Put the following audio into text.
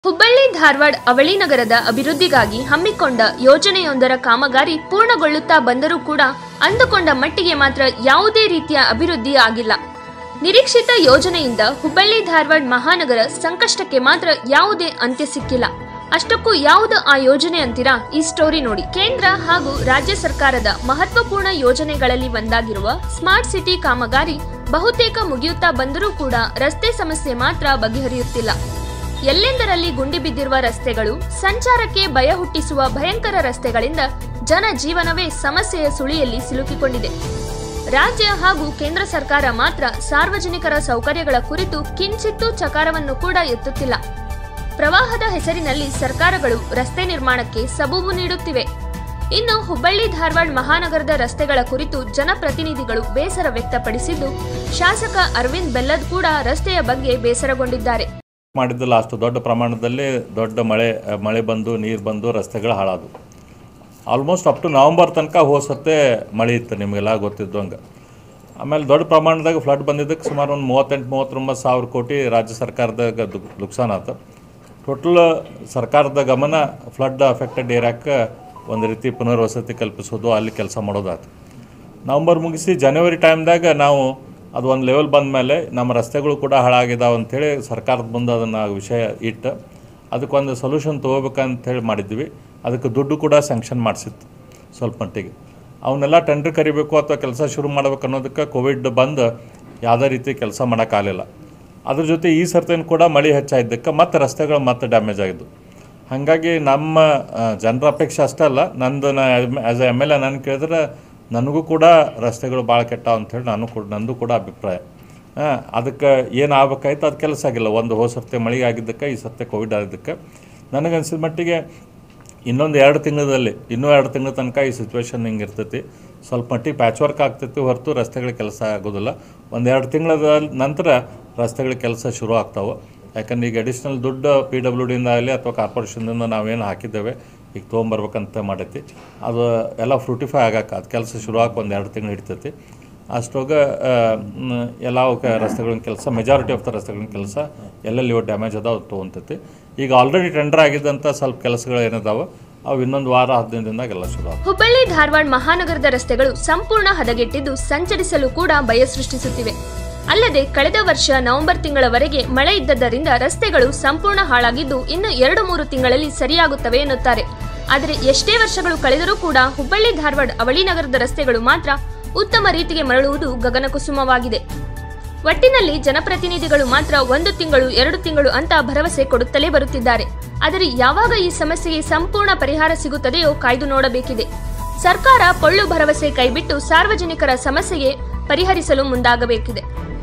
ಹುಬ್ಬಳ್ಳಿ ಧಾರವಾಡ ಅವಳಿ ನಗರದ ಅಭಿವೃದ್ಧಿಗಾಗಿ ಹಮ್ಮಿಕೊಂಡ ಯೋಜನೆಯೊಂದರ ಕಾಮಗಾರಿ ಪೂರ್ಣಗೊಳ್ಳುತ್ತಾ ಬಂದರೂ ಕೂಡ ಅಂದುಕೊಂಡ ಮಟ್ಟಿಗೆ ಮಾತ್ರ ಯಾವುದೇ ರೀತಿಯ ಅಭಿವೃದ್ಧಿ ಆಗಿಲ್ಲ ನಿರೀಕ್ಷಿತ ಯೋಜನೆಯಿಂದ ಹುಬ್ಬಳ್ಳಿ ಧಾರವಾಡ ಮಹಾನಗರ ಸಂಕಷ್ಟಕ್ಕೆ ಮಾತ್ರ ಯಾವುದೇ ಅಂತ್ಯ ಸಿಕ್ಕಿಲ್ಲ ಅಷ್ಟಕ್ಕೂ ಯಾವುದು ಆ ಯೋಜನೆ ಅಂತೀರಾ ಈ ಸ್ಟೋರಿ ನೋಡಿ ಕೇಂದ್ರ ಹಾಗೂ ರಾಜ್ಯ ಸರ್ಕಾರದ ಮಹತ್ವಪೂರ್ಣ ಯೋಜನೆಗಳಲ್ಲಿ ಒಂದಾಗಿರುವ ಸ್ಮಾರ್ಟ್ ಸಿಟಿ ಕಾಮಗಾರಿ ಬಹುತೇಕ ಮುಗಿಯುತ್ತಾ ಬಂದರೂ ಕೂಡ ರಸ್ತೆ ಸಮಸ್ಯೆ ಮಾತ್ರ ಬಗೆಹರಿಯುತ್ತಿಲ್ಲ ಎಲ್ಲೆಂದರಲ್ಲಿ ಗುಂಡಿ ಬಿದ್ದಿರುವ ರಸ್ತೆಗಳು ಸಂಚಾರಕ್ಕೆ ಭಯ ಹುಟ್ಟಿಸುವ ಭಯಂಕರ ರಸ್ತೆಗಳಿಂದ ಜನ ಜೀವನವೇ ಸಮಸ್ಯೆಯ ಸುಳಿಯಲ್ಲಿ ಸಿಲುಕಿಕೊಂಡಿದೆ ರಾಜ್ಯ ಹಾಗೂ ಕೇಂದ್ರ ಸರ್ಕಾರ ಮಾತ್ರ ಸಾರ್ವಜನಿಕರ ಸೌಕರ್ಯಗಳ ಕುರಿತು ಕಿಂಚಿತ್ತೂ ಚಕಾರವನ್ನು ಕೂಡ ಎತ್ತುತ್ತಿಲ್ಲ ಪ್ರವಾಹದ ಹೆಸರಿನಲ್ಲಿ ಸರ್ಕಾರಗಳು ರಸ್ತೆ ನಿರ್ಮಾಣಕ್ಕೆ ಸಬೂಬು ನೀಡುತ್ತಿವೆ ಇನ್ನು ಹುಬ್ಬಳ್ಳಿ ಧಾರವಾಡ ಮಹಾನಗರದ ರಸ್ತೆಗಳ ಕುರಿತು ಜನಪ್ರತಿನಿಧಿಗಳು ಬೇಸರ ವ್ಯಕ್ತಪಡಿಸಿದ್ದು ಶಾಸಕ ಅರವಿಂದ್ ಬೆಲ್ಲದ್ ಕೂಡ ರಸ್ತೆಯ ಬಗ್ಗೆ ಬೇಸರಗೊಂಡಿದ್ದಾರೆ ಮಾಡಿದ್ದಲ್ಲ ಅಷ್ಟು ದೊಡ್ಡ ಪ್ರಮಾಣದಲ್ಲಿ ದೊಡ್ಡ ಮಳೆ ಮಳೆ ಬಂದು ನೀರು ಬಂದು ರಸ್ತೆಗಳು ಹಾಳಾದವು ಆಲ್ಮೋಸ್ಟ್ ಅಪ್ ಟು ನವಂಬರ್ ತನಕ ಹೋಸತ್ತೆ ಮಳೆ ಇತ್ತು ನಿಮಗೆಲ್ಲ ಗೊತ್ತಿದ್ದಂಗೆ ಆಮೇಲೆ ದೊಡ್ಡ ಪ್ರಮಾಣದಾಗ ಫ್ಲಡ್ ಬಂದಿದ್ದಕ್ಕೆ ಸುಮಾರು ಒಂದು ಮೂವತ್ತೆಂಟು ಮೂವತ್ತೊಂಬತ್ತು ಸಾವಿರ ಕೋಟಿ ರಾಜ್ಯ ಸರ್ಕಾರದಾಗ ದು ನುಕ್ಸಾನ್ ಆತು ಟೋಟಲ್ ಸರ್ಕಾರದ ಗಮನ ಫ್ಲಡ್ ಅಫೆಕ್ಟೆಡ್ ಏರಿಯಾಕ್ಕೆ ಒಂದು ರೀತಿ ಪುನರ್ವಸತಿ ಕಲ್ಪಿಸೋದು ಅಲ್ಲಿ ಕೆಲಸ ಮಾಡೋದಾಯ್ತು ನವಂಬರ್ ಮುಗಿಸಿ ಜನವರಿ ಟೈಮ್ದಾಗ ನಾವು ಅದು ಒಂದು ಲೆವೆಲ್ ಬಂದ ಮೇಲೆ ನಮ್ಮ ರಸ್ತೆಗಳು ಕೂಡ ಹಾಳಾಗಿದ್ದಾವೆ ಅಂಥೇಳಿ ಸರ್ಕಾರದ ಮುಂದೆ ಅದನ್ನು ವಿಷಯ ಇಟ್ಟು ಅದಕ್ಕೊಂದು ಸೊಲ್ಯೂಷನ್ ತೊಗೋಬೇಕಂತೇಳಿ ಮಾಡಿದ್ವಿ ಅದಕ್ಕೆ ದುಡ್ಡು ಕೂಡ ಸ್ಯಾಂಕ್ಷನ್ ಮಾಡಿಸಿತ್ತು ಸ್ವಲ್ಪ ಮಟ್ಟಿಗೆ ಅವನ್ನೆಲ್ಲ ಟೆಂಡರ್ ಕರಿಬೇಕು ಅಥವಾ ಕೆಲಸ ಶುರು ಮಾಡ್ಬೇಕು ಅನ್ನೋದಕ್ಕೆ ಕೋವಿಡ್ ಬಂದು ಯಾವುದೇ ರೀತಿ ಕೆಲಸ ಮಾಡೋಕ್ಕಾಗಲಿಲ್ಲ ಅದ್ರ ಜೊತೆ ಈ ಸರ್ತಿನ ಕೂಡ ಮಳೆ ಹೆಚ್ಚಾಗಿದ್ದಕ್ಕೆ ಮತ್ತೆ ರಸ್ತೆಗಳು ಮತ್ತೆ ಡ್ಯಾಮೇಜ್ ಆಗಿದ್ದು ಹಾಗಾಗಿ ನಮ್ಮ ಜನರ ಅಪೇಕ್ಷೆ ಅಷ್ಟೇ ಅಲ್ಲ ನಂದು ನಾ as a M L A ನಾನು ಕೇಳಿದ್ರೆ ನನಗೂ ಕೂಡ ರಸ್ತೆಗಳು ಭಾಳ ಕೆಟ್ಟ ಅಂಥೇಳಿ ನಾನು ಕೂಡ ನಂದು ಕೂಡ ಅಭಿಪ್ರಾಯ ಆ, ಅದಕ್ಕೆ ಏನು ಆಗ್ಬೇಕಾಯ್ತು ಅದು ಕೆಲಸ ಆಗಿಲ್ಲ ಒಂದು ಹೋದ ಸರ್ತಿ ಮಳೆಗೆ ಆಗಿದ್ದಕ್ಕೆ ಈ ಸರ್ತಿ ಕೋವಿಡ್ ಆಗಿದ್ದಕ್ಕೆ ನನಗನ್ಸಿದ ಮಟ್ಟಿಗೆ ಇನ್ನೊಂದು ಎರಡು ತಿಂಗಳಲ್ಲಿ ಇನ್ನೂ ಎರಡು ತಿಂಗಳ ತನಕ ಈ ಸಿಚುವೇಶನ್ ಹಿಂಗೆ ಇರ್ತೈತಿ ಸ್ವಲ್ಪ ಮಟ್ಟಿಗೆ ಪ್ಯಾಚ್ ವರ್ಕ್ ಆಗ್ತೈತಿ ಹೊರತು ರಸ್ತೆಗಳ ಕೆಲಸ ಆಗೋದಿಲ್ಲ ಒಂದು ಎರಡು ತಿಂಗಳ ನಂತರ ರಸ್ತೆಗಳ ಕೆಲಸ ಶುರು ಆಗ್ತಾವೆ ಯಾಕಂದ್ರೆ ಈಗ ಅಡಿಷ್ನಲ್ ದುಡ್ಡು ಪಿ ಡಬ್ಲ್ಯೂ ಡಿಯಿಂದ ಆಗಲಿ ಅಥವಾ ಕಾರ್ಪೊರೇಷನ್ದಿಂದ ನಾವೇನು ಹಾಕಿದ್ದೇವೆ ಈಗ ತೊಗೊಂಬರ್ಬೇಕಂತ ಮಾಡೈತಿ ಅದು ಎಲ್ಲ ಫ್ರೂಟಿಫೈ ಆಗಕ್ಕೆ ಅದು ಕೆಲಸ ಶುರು ಆಗಕ್ಕೆ ಒಂದು ಎರಡು ತಿಂಗಳು ಹಿಡಿತೈತಿ ಅಷ್ಟೋಗ ಎಲ್ಲ ರಸ್ತೆಗಳಿನ ಕೆಲಸ ಮೆಜಾರಿಟಿ ಆಫ್ ದ ರಸ್ತೆಗಳಿನ ಕೆಲಸ ಎಲ್ಲೆಲ್ಲಿ ಇವು ಡ್ಯಾಮೇಜ್ ಅದಾವ ಅದು ತೊಗೊಂತೈತಿ ಈಗ ಆಲ್ರೆಡಿ ಟೆಂಡರ್ ಆಗಿದ್ದಂಥ ಸ್ವಲ್ಪ ಕೆಲಸಗಳು ಏನಿದಾವೆ ಅವು ಇನ್ನೊಂದು ವಾರ ಹದಿನೈದು ದಿನದಾಗೆಲ್ಲ ಶುರು ಆಗ್ತವೆ ಹುಬ್ಬಳ್ಳಿ ಧಾರವಾಡ ಮಹಾನಗರದ ರಸ್ತೆಗಳು ಸಂಪೂರ್ಣ ಹದಗೆಟ್ಟಿದ್ದು ಸಂಚರಿಸಲು ಕೂಡ ಭಯ ಸೃಷ್ಟಿಸುತ್ತಿವೆ ಅಲ್ಲದೆ ಕಳೆದ ವರ್ಷ ನವೆಂಬರ್ ತಿಂಗಳವರೆಗೆ ಮಳೆ ಇದ್ದದ್ದರಿಂದ ರಸ್ತೆಗಳು ಸಂಪೂರ್ಣ ಹಾಳಾಗಿದ್ದು ಇನ್ನು ಎರಡು ಮೂರು ತಿಂಗಳಲ್ಲಿ ಸರಿಯಾಗುತ್ತವೆ ಎನ್ನುತ್ತಾರೆ ಆದರೆ ಎಷ್ಟೇ ವರ್ಷಗಳು ಕಳೆದರೂ ಕೂಡ ಹುಬ್ಬಳ್ಳಿ ಧಾರವಾಡ ಅವಳಿ ನಗರದ ರಸ್ತೆಗಳು ಮಾತ್ರ ಉತ್ತಮ ರೀತಿಗೆ ಮರಳುವುದು ಗಗನಕುಸುಮವಾಗಿದೆ ಒಟ್ಟಿನಲ್ಲಿ ಜನಪ್ರತಿನಿಧಿಗಳು ಮಾತ್ರ ಒಂದು ತಿಂಗಳು ಎರಡು ತಿಂಗಳು ಅಂತ ಭರವಸೆ ಕೊಡುತ್ತಲೇ ಬರುತ್ತಿದ್ದಾರೆ ಆದರೆ ಯಾವಾಗ ಈ ಸಮಸ್ಯೆಗೆ ಸಂಪೂರ್ಣ ಪರಿಹಾರ ಸಿಗುತ್ತದೆಯೋ ಕಾಯ್ದು ನೋಡಬೇಕಿದೆ ಸರ್ಕಾರ ಪೊಳ್ಳು ಭರವಸೆ ಕೈಬಿಟ್ಟು ಸಾರ್ವಜನಿಕರ ಸಮಸ್ಯೆಗೆ ಪರಿಹರಿಸಲು ಮುಂದಾಗಬೇಕಿದೆ